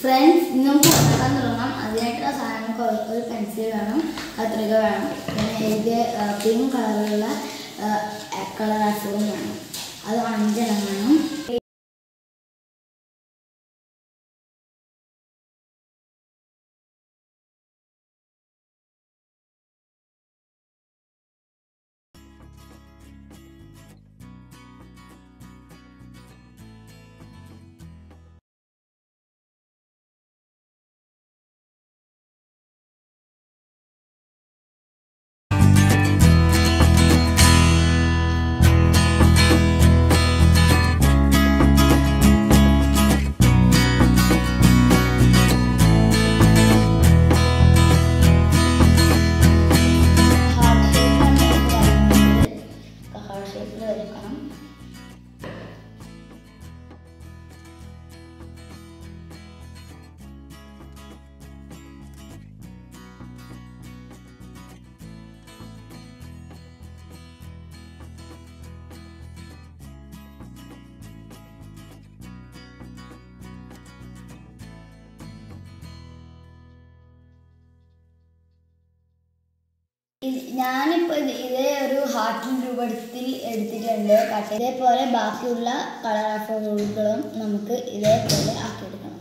Friends ഇന്ന് നമുക്ക് ഉണ്ടാക്കാൻ തുടങ്ങാം അതിനായിട്ടുള്ള സാധനങ്ങൾക്ക് ഒരു- ഒരു പെൻസിൽ വേണം കത്രിക വേണം പിന്നെ എനിക്ക് പിങ്ക് കളറുള്ള കളർ ആഫും വേണം അത് അഞ്ചെണ്ണം വേണം ഹാർട്ട് ഷേപ്പാണ് ഹാർട്ട് ഷേപ്പിൽ വരക്കണം ഇത് ഞാനിപ്പോൾ ഇത് ഇതേ ഒരു ഹാർട്ടിൻ രൂപത്തിൽ എടുത്തിട്ടുണ്ട് കട്ട് ഇതേപോലെ ബാക്കിയുള്ള കളർ ആഫുകളും നമുക്ക് ഇതേപോലെ ആക്കിയെടുക്കണം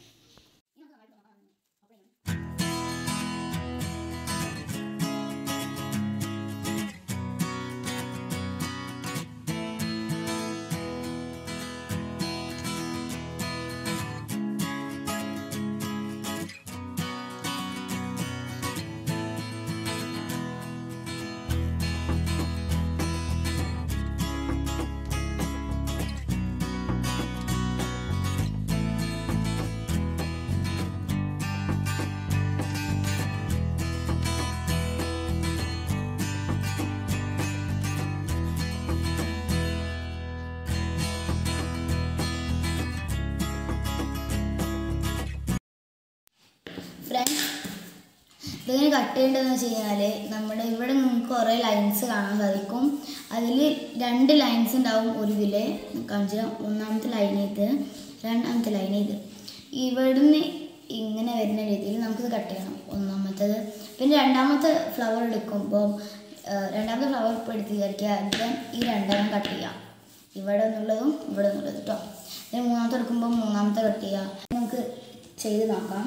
ഫ്രണ്ട്സ് ഇതെങ്ങനെ കട്ട് ചെയ്യേണ്ടതെന്ന് വെച്ച് കഴിഞ്ഞാൽ നമ്മുടെ ഇവിടെ നിങ്ങൾക്ക് കുറേ ലൈൻസ് കാണാൻ സാധിക്കും അതിൽ രണ്ട് ലൈൻസ് ഉണ്ടാവും ഒരു ഇതിൽ കാണിച്ചു തരാം. ഒന്നാമത്തെ ലൈൻ ഇത് രണ്ടാമത്തെ ലൈൻ ഇത് ഇവിടുന്ന് ഇങ്ങനെ വരുന്ന രീതിയിൽ നമുക്കിത് കട്ട് ചെയ്യണം ഒന്നാമത്തേത് പിന്നെ രണ്ടാമത്തെ ഫ്ലവർ എടുക്കുമ്പോൾ ആ, രണ്ടാമത്തെ ഫ്ലവർ ഇപ്പോൾ എടുത്ത് വിചാരിക്കുക ദെൻ ഈ രണ്ടെണ്ണം കട്ട് ചെയ്യാം ഇവിടെ നിന്നുള്ളതും ഇവിടെ നിന്നുള്ളതും കേട്ടോ പിന്നെ മൂന്നാമത്തെ എടുക്കുമ്പോൾ മൂന്നാമത്തെ കട്ട് ചെയ്യുക നമുക്ക് ചെയ്ത് നോക്കാം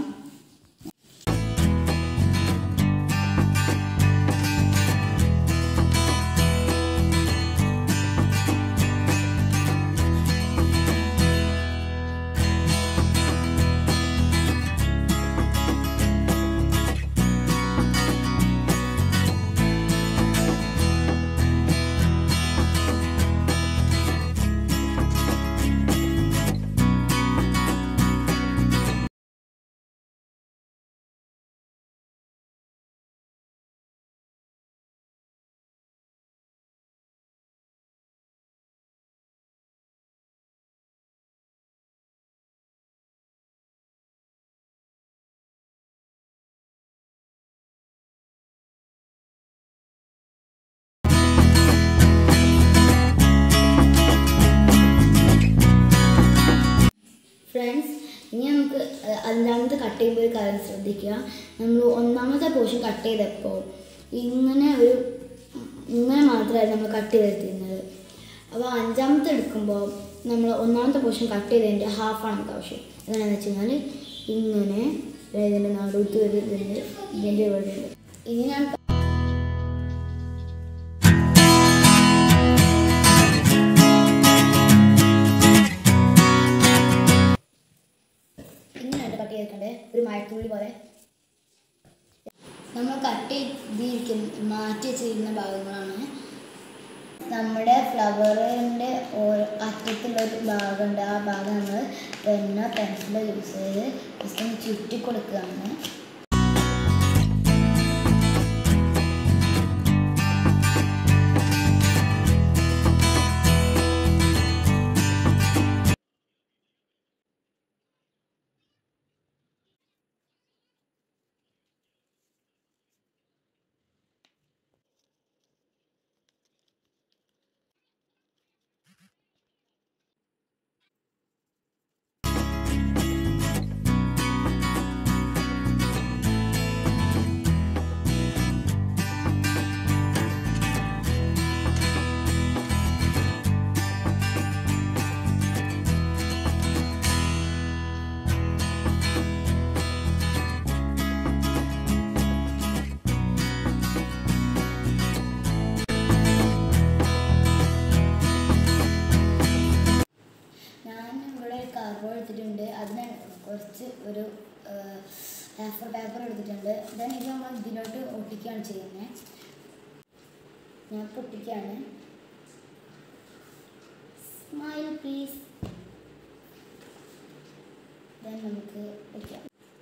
ഫ്രണ്ട്സ് ഇനി നമുക്ക് അഹ് അഞ്ചാമത്തെ കട്ട് ചെയ്യുമ്പോൾ ഒരു കാര്യം ശ്രദ്ധിക്കുക നമ്മൾ ഒന്നാമത്തെ പോർഷൻ കട്ട് ചെയ്തപ്പോൾ ഇങ്ങനെ ഒരു ഇങ്ങനെ മാത്രമായിരുന്നു നമ്മൾ കട്ട് ചെയ്തെടുത്തിരുന്നത് അപ്പോൾ അഞ്ചാമത്തെ എടുക്കുമ്പോൾ നമ്മൾ ഒന്നാമത്തെ പോർഷൻ കട്ട് ചെയ്തതിൻ്റെ ഹാഫാണ് നമുക്ക് ആവശ്യം എന്താണെന്ന് വെച്ച് കഴിഞ്ഞാൽ ഇങ്ങനെ ഇതിൻ്റെ നടുത്ത് വരുന്നുണ്ട് ഇതിൻ്റെ ഇവിടെ ഉണ്ട് ഇങ്ങനെയാണ് ഇങ്ങനെയാണ് കട്ട് ചെയ്തിട്ടുണ്ട് ഒരു മഴത്തുള്ളി പോലെ നമ്മൾ കട്ട് ചെയ്തിരിക്കുന്ന മാറ്റി വെച്ചിരിക്കുന്ന ഭാഗങ്ങളാണ് നമ്മുടെ ഫ്ലവറിൻ്റെ ഓരോ അറ്റത്തുള്ള ഒരു ഭാഗമുണ്ട് ആ ഭാഗം നമ്മൾ പെന്ന പെൻസിൽ യൂസ് ചെയ്ത് ജസ്റ്റ് ഒന്ന് ചുറ്റി കൊടുക്കുകയാണ് കുറച്ച് ഒരു പേപ്പർ പേപ്പർ എടുത്തിട്ടുണ്ട് ദെൻ ഇത് നമ്മൾ ഇതിലോട്ട് ഒട്ടിക്കുകയാണ് ചെയ്യുന്നത് ഞാൻ പൊട്ടിക്കുകയാണ് സ്മൈൽ പ്ലീസ് ദെൻ നമുക്ക് വയ്ക്കാം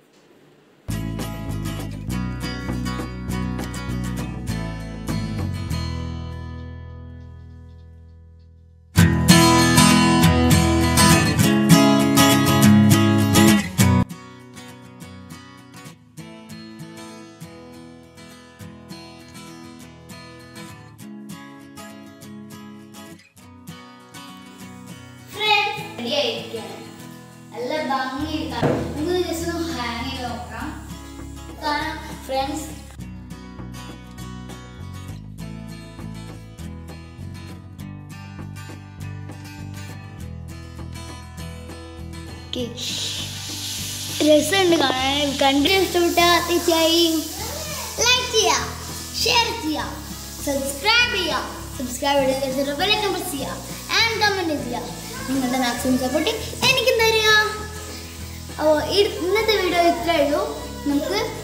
റെഡി ആയിരിക്കുകയാണ് നല്ല ഭംഗി നമുക്ക് ജസ്റ്റ് ഒന്ന് ഹാങ് ചെയ്ത് നോക്കാം കാരണം ഫ്രണ്ട്സ് രസമുണ്ട് കാണാൻ കണ്ടു ഇഷ്ടപ്പെട്ട തീർച്ചയായും ലൈക്ക് ചെയ്യുക ഷെയർ ചെയ്യുക സബ്സ്ക്രൈബ് ചെയ്യുക സബ്സ്ക്രൈബ് ചെയ്ത് ബെല്ലൈക്കൺ പ്രസ് ചെയ്യുക ആൻഡ് കമൻറ്റ് ചെയ്യുക നിങ്ങളുടെ മാക്സിമം സപ്പോർട്ട് എനിക്ക് തരിക അപ്പോൾ ഇന്നത്തെ വീഡിയോ ഇത്രയേ ഉള്ളൂ നമുക്ക്